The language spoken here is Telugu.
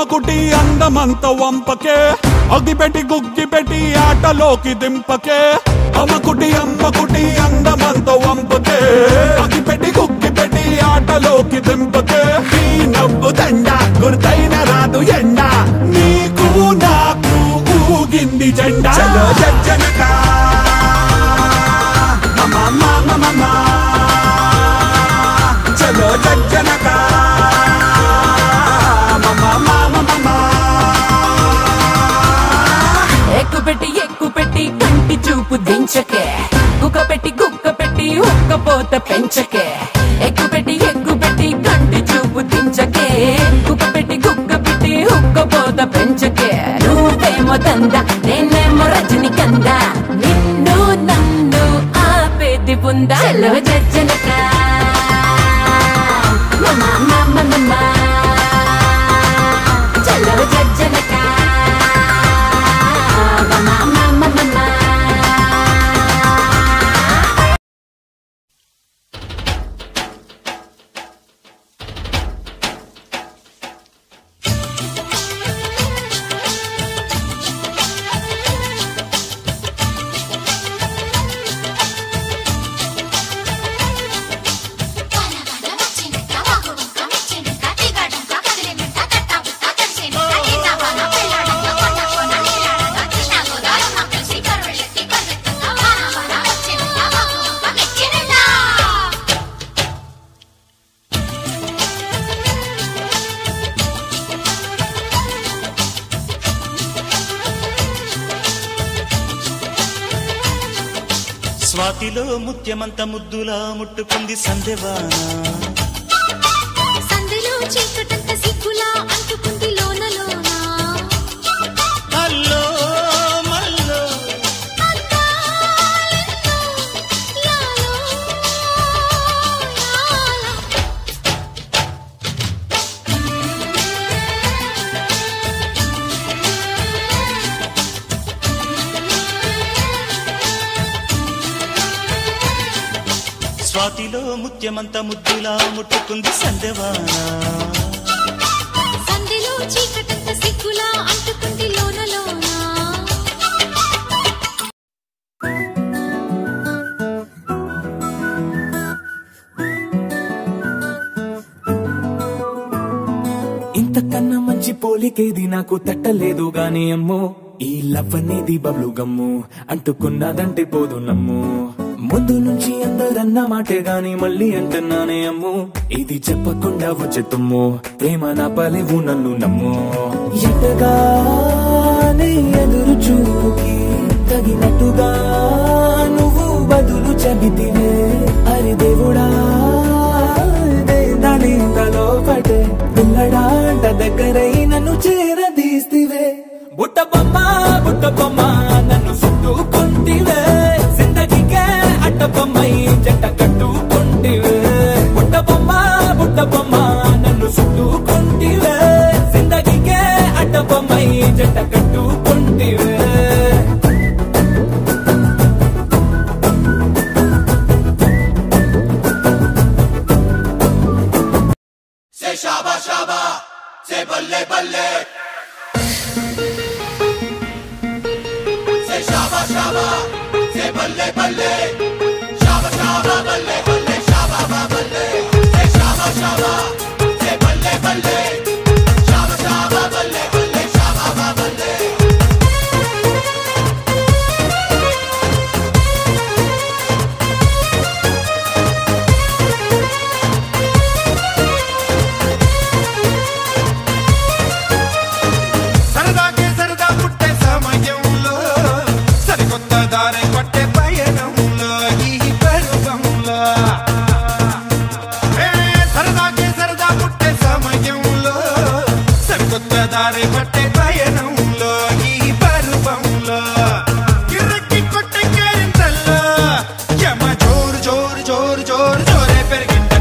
అమ్మకుటి అందమంత వంపకే అగిపెట్టి గుగ్గిపెట్టి ఆటలోకి దింపకే అమ్మకుటి అమ్మకుటి అందమంత వంపకే అగిపెట్టి గుగ్గిపెట్టి ఆటలోకి దింపకే ఈ నవ్వు దండ గుర్తైన రాదు ఎండ నీకు నాకు ఊగింది జెండా చలో జజ్జనకా మమ మమ మమ చలో జజ్జనకా మమ మమ మమ ఎక్కు పెట్టి ఎక్కు పెట్టి కంటి చూపు దించకే కుక్క పెట్టి కుక్క పెట్టి ఉక్కపోత పెంచకే ఎక్కు పెట్టి ఎక్కు పెట్టి కంటి చూపు దించకే కుక్క పెట్టి కుక్క పెట్టి ఉక్కపోత పెంచకే నువ్వేమో దంద నేనేమో రజని కంద నిన్ను నన్ను ఆపేది ఉందా చలో జజ్జనక మమ మమ మమ చలో జజ్జనక స్వాతిలో ముత్యమంత ముద్దులా ముట్టుకుంది సందెవాన సందులో చీకటంత సిగ్గులా అంటుకుంది లోన లోన అల్లో మల్లో అందాలెన్నో లాలో లాలా. స్వాతిలో ముత్యమంత ముద్దులా ముట్టుకుంది సందెవాన సందులో చీకటంత సిగ్గులా అంటుకుంది లోన లోన ఇంతకన్నా మంచి పోలికేది నాకు తట్టలేదు గాని అమ్మో ఈ లవ్ అనేది బబ్లు గమ్ము అంటుకున్నదంటే పోదు నమ్ము ముందు నుంచి అందరన్న మాటే గాని మళ్ళీ అంటున్నానే అమ్ము ఇది చెప్పకుండా వచ్చే తుమ్ము ప్రేమ నా పలేవు నన్ను నమ్ము ఎటగానే ఎదురు చూకి తగినట్టుగా నువ్వు బదులు చెబితివే అరి దేవుడా దాని తలో పటే పిల్లడాంట దగ్గరై నన్ను చేరదీస్తివే బుట్ట బొమ్మ బుట్ట బొమ్మ నన్ను చుట్టుకుంటివే జిందగీకే అట్ట బొమ్మై జంట కట్టుకుంటివే బుట్ట బొమ్మ బుట్ట బొమ్మ నన్ను చుట్టుకుంటివే జిందగీకే అట్ట బొమ్మై జంట కట్టుకుంటివే సరదాకే సరదా పుట్టే సమయంలో సరికొత్త దారి పట్టే పయనంలో ఈ పరువంలో ఏ సరదాకే సరదా పుట్టే సమయంలో సరికొత్త దారి పట్టే పయనంలో ఈ పరువంలో కిర్రకి కొట్టే కేరింతల్లో యమ జోరు జోరు జోరు జోరు జోరే పెరిగింది